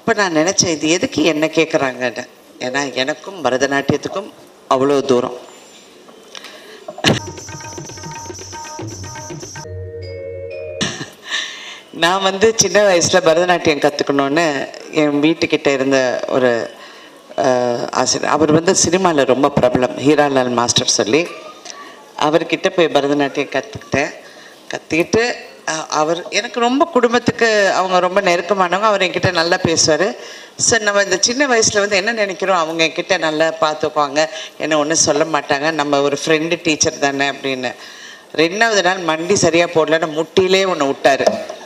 அப்போ நான் நினச்சேன் இது எதுக்கு என்ன கேட்குறாங்கன்னு ஏன்னா எனக்கும் பரதநாட்டியத்துக்கும் அவ்வளோ தூரம் நான் வந்து சின்ன வயசில் பரதநாட்டியம் கற்றுக்கணுன்னு என் வீட்டுக்கிட்ட இருந்த ஒரு அஹ், ஆசிரியர் அவர் வந்து சினிமாவில் ரொம்ப பிரபலம் ஹீராலால் மாஸ்டர் சொல்லி அவர்கிட்ட போய் பரதநாட்டியம் கற்றுக்கிட்டேன் கற்றுக்கிட்டு அவர் எனக்கு ரொம்ப குடும்பத்துக்கு அவங்க ரொம்ப நெருக்கமானவங்க அவர் என்கிட்ட நல்லா பேசுவார் சார் நம்ம இந்த சின்ன வயசில் வந்து என்ன நினைக்கிறோம் அவங்க என்கிட்ட நல்லா பார்த்துக்குவாங்க என்ன ஒன்றும் சொல்ல மாட்டாங்க நம்ம ஒரு ஃப்ரெண்டு டீச்சர் தானே அப்படின்னு ரெண்டாவது நாள் மண்டி சரியாக போடலன்னு முட்டியிலே ஒன்று விட்டாரு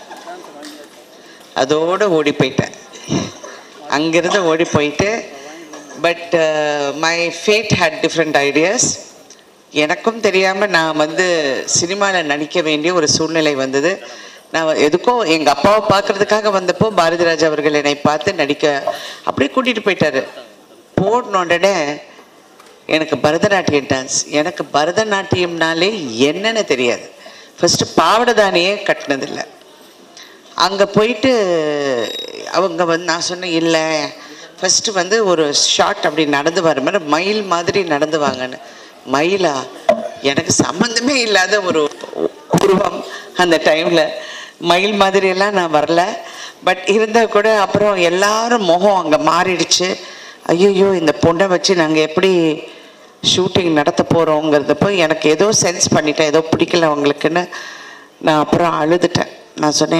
அதோடு ஓடி போயிட்டேன் அங்கிருந்து ஓடி போயிட்டு but my fate had different ideas எனக்கும் தெரியாமல் நான் வந்து சினிமாவில் நடிக்க வேண்டிய ஒரு சூழ்நிலை வந்தது நான் எதுக்கோ எங்கள் அப்பாவை பார்க்கறதுக்காக வந்தப்போ பாரதி ராஜா அவர்கள் என்னை பார்த்து நடிக்க அப்படியே கூட்டிகிட்டு போயிட்டாரு போன உடனே எனக்கு பரதநாட்டியம் டான்ஸ் எனக்கு பரதநாட்டியம்னாலே என்னன்னு தெரியாது ஃபஸ்ட்டு பாவடதானியே கட்டினதில்லை அங்கே போயிட்டு அவங்க வந்து நான் சொன்னேன் இல்லை ஃபஸ்ட்டு வந்து ஒரு ஷார்ட் அப்படி நடந்து வர மாதிரி மயில் மாதிரி நடந்து வாங்கன்னு மயிலா எனக்கு சம்மந்தமே இல்லாத ஒரு உருவம் அந்த டைமில் மயில் மாதிரியெல்லாம் நான் வரல பட் இருந்தால் கூட அப்புறம் எல்லாரும் முகம் அங்கே மாறிடுச்சு ஐயோ இந்த பொண்ணை வச்சு நாங்கள் எப்படி ஷூட்டிங் நடத்த போகிறோங்கிறத போய் எனக்கு ஏதோ சென்ஸ் பண்ணிட்டேன் ஏதோ பிடிக்கல அவங்களுக்குன்னு நான் அப்புறம் அழுதுட்டேன் நான் சொன்னேன்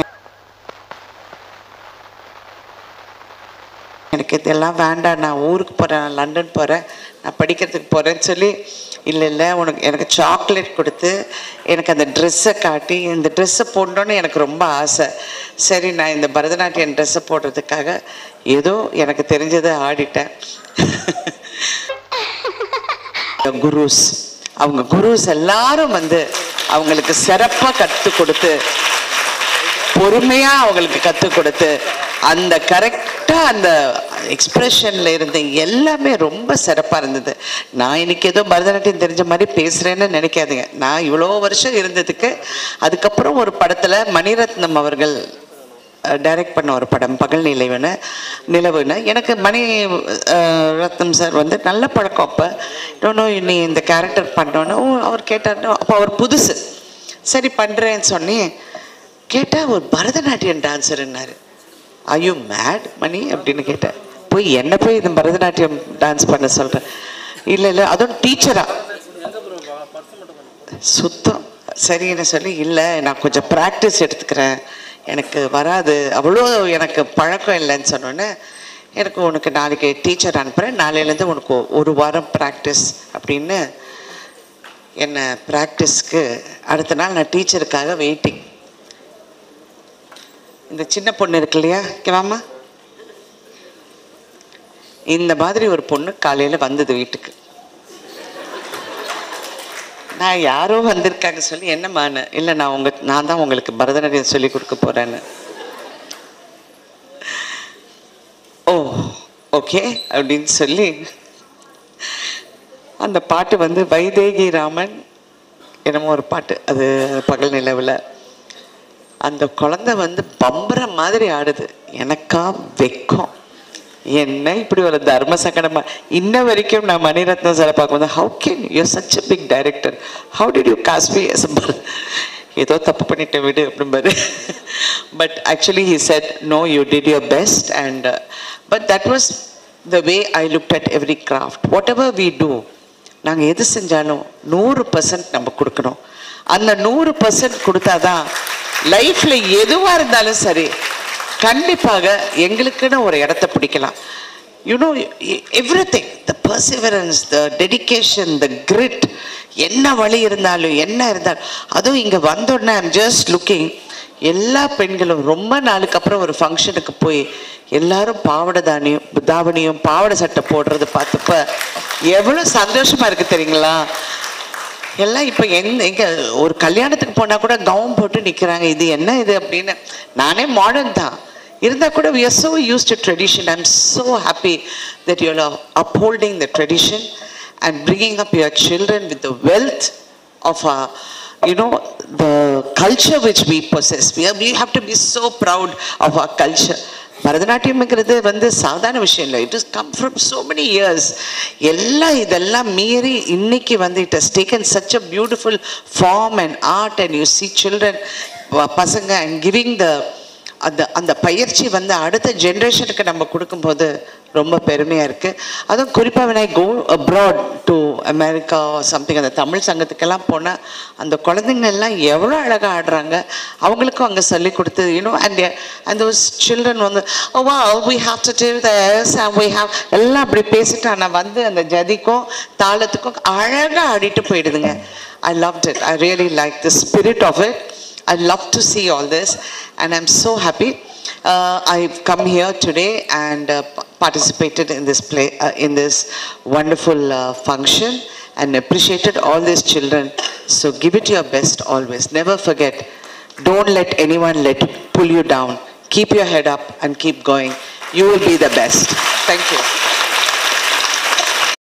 எனக்கு இதெல்லாம் வேண்டாம் நான் ஊருக்கு போகிறேன் நான் லண்டன் போகிறேன் நான் படிக்கிறதுக்கு போகிறேன்னு சொல்லி இல்லை இல்லை உனக்கு எனக்கு சாக்லேட் கொடுத்து எனக்கு அந்த ட்ரெஸ்ஸை காட்டி இந்த ட்ரெஸ்ஸை போடணுன்னு எனக்கு ரொம்ப ஆசை சரி நான் இந்த பரதநாட்டியம் ட்ரெஸ்ஸை போடுறதுக்காக ஏதோ எனக்கு தெரிஞ்சதை ஆடிட்டேன் குருஸ் அவங்க குருஸ் எல்லாரும் வந்து அவங்களுக்கு சிறப்பாக கற்றுக் கொடுத்து பொறுமையா அவங்களுக்கு கற்றுக் கொடுத்து அந்த கரெக்டாக அந்த எக்ஸ்பிரஷனில் இருந்த எல்லாமே ரொம்ப சிறப்பாக இருந்தது நான் இன்னைக்கு ஏதோ பரதநாட்டியம் தெரிஞ்ச மாதிரி பேசுகிறேன்னு நினைக்காதீங்க நான் இவ்வளோ வருஷம் இருந்ததுக்கு அதுக்கப்புறம் ஒரு படத்தில் மணிரத்னம் அவர்கள் டைரக்ட் பண்ண ஒரு படம் பகல் நிலவுன்னு நிலவுன்னு எனக்கு மணி அஹ், ரத்னம் சார் வந்து நல்ல பழக்கம் அப்போ இன்னொன்று நீ இந்த கேரக்டர் பண்ணோன்னு ஓ அவர் கேட்டார் அப்போ அவர் புதுசு சரி பண்ணுறேன்னு சொன்னி கேட்டால் ஒரு பரதநாட்டியம் டான்ஸருன்னாரு ஐயோ மேட் மணி அப்படின்னு கேட்டேன் போய் என்ன போய் இந்த பரதநாட்டியம் டான்ஸ் பண்ண சொல்கிறேன் இல்லை இல்லை அதுவும் டீச்சரா சுத்தம் சரின்னு சொல்லி இல்லை நான் கொஞ்சம் ப்ராக்டிஸ் எடுத்துக்கிறேன் எனக்கு வராது அவ்வளோ எனக்கு பழக்கம் இல்லைன்னு சொன்னோன்னே எனக்கு உனக்கு நாளைக்கு டீச்சர் அனுப்புகிறேன் நாளையிலேருந்து உனக்கு ஒரு வாரம் ப்ராக்டிஸ் அப்படின்னு என்னை ப்ராக்டிஸ்க்கு அடுத்த நாள் நான் டீச்சருக்காக வெயிட்டிங் இந்த சின்ன பொண்ணு இருக்கு இல்லையா கேவாமா இந்த மாதிரி ஒரு பொண்ணு காலையில் வந்தது வீட்டுக்கு நான் யாரோ வந்திருக்காங்க சொல்லி என்னம்மான்னு இல்லை நான் உங்க நான் தான் உங்களுக்கு பரதநாட்டியம் சொல்லி கொடுக்க போறேன்னு ஓ ஓகே அப்படின்னு சொல்லி அந்த பாட்டு வந்து வைதேகி ராமன் என்னமோ ஒரு பாட்டு அது பகல் நிலவில் அந்த குழந்தை வந்து பம்பரம் மாதிரி ஆடுது எனக்கா வெக்கம் என்ன இப்படி ஒரு தர்ம சங்கடமா இன்ன வரைக்கும் நான் மணிரத்னம் சாரை பார்க்கும்போது how can you such a big director how did you cast me as ஏதோ தப்பு பண்ணிட்டேன் விடு அப்படிம்பாரு but actually he said no you did your best and but that was the way I look at every craft whatever we do நாங்கள் எது செஞ்சாலும் நூறு percent நம்ம கொடுக்கணும் அந்த நூறு பர்சன்ட் கொடுத்தாதான் லைஃப்பில் எதுவாக இருந்தாலும் சரி கண்டிப்பாக எங்களுக்குன்னு ஒரு இடத்த பிடிக்கலாம் you know everything the perseverance the dedication the grit என்ன வழி இருந்தாலும் என்ன இருந்தாலும் அதுவும் இங்கே வந்தோடனே ஐம் ஜஸ்ட் லுக்கிங் எல்லா பெண்களும் ரொம்ப நாளுக்கு அப்புறம் ஒரு ஃபங்க்ஷனுக்கு போய் எல்லாரும் பாவாடை தானியும் தாவணியும் பாவாடை சட்டை போடுறது பார்த்தப்ப எவ்வளோ சந்தோஷமா இருக்கு தெரியுங்களா எல்லாம் இப்போ எந்த எங்க ஒரு கல்யாணத்துக்கு போனால் கூட கவுன் போட்டு நிற்கிறாங்க இது என்ன இது அப்படின்னு நானே மாடர்ன் தான் இருந்தால் கூட we are so used to tradition i'm so happy that you are upholding the tradition and bringing up your children with the wealth of our you know the culture which we possess we, are, we have to be so proud of our culture பரதநாட்டியம்ங்கிறது வந்து சாதாரண விஷயம் இல்லை it is come from so many years எல்லாம் இதெல்லாம் மீறி இன்னைக்கு வந்து it has taken such a beautiful form and art and you see children பசங்க அண்ட் கிவிங் த அந்த அந்த பயிற்சி வந்து அடுத்த ஜென்ரேஷனுக்கு நம்ம கொடுக்கும்போது ரொம்ப பெருமையாக இருக்குது அதுவும் குறிப்பாக when I go abroad to America something அந்த தமிழ் சங்கத்துக்கெல்லாம் போனால் அந்த குழந்தைங்க எல்லாம் எவ்வளோ அழகாக ஆடுறாங்க அவங்களுக்கும் அங்கே சொல்லி கொடுத்து you know and and those children வந்து வா we have to do this and we have எல்லாம் அப்படி பேசிட்டு ஆனால் வந்து அந்த ஜதிக்கும் தாளத்துக்கும் அழகாக ஆடிட்டு போயிடுதுங்க ஐ loved it I really like the spirit of it I love to see all this, and I'm so happy. Uh, I've come here today and uh, p- participated in this play, uh, in this wonderful uh, function, and appreciated all these children. So give it your best always. Never forget. Don't let anyone let pull you down. Keep your head up and keep going. You will be the best. Thank you.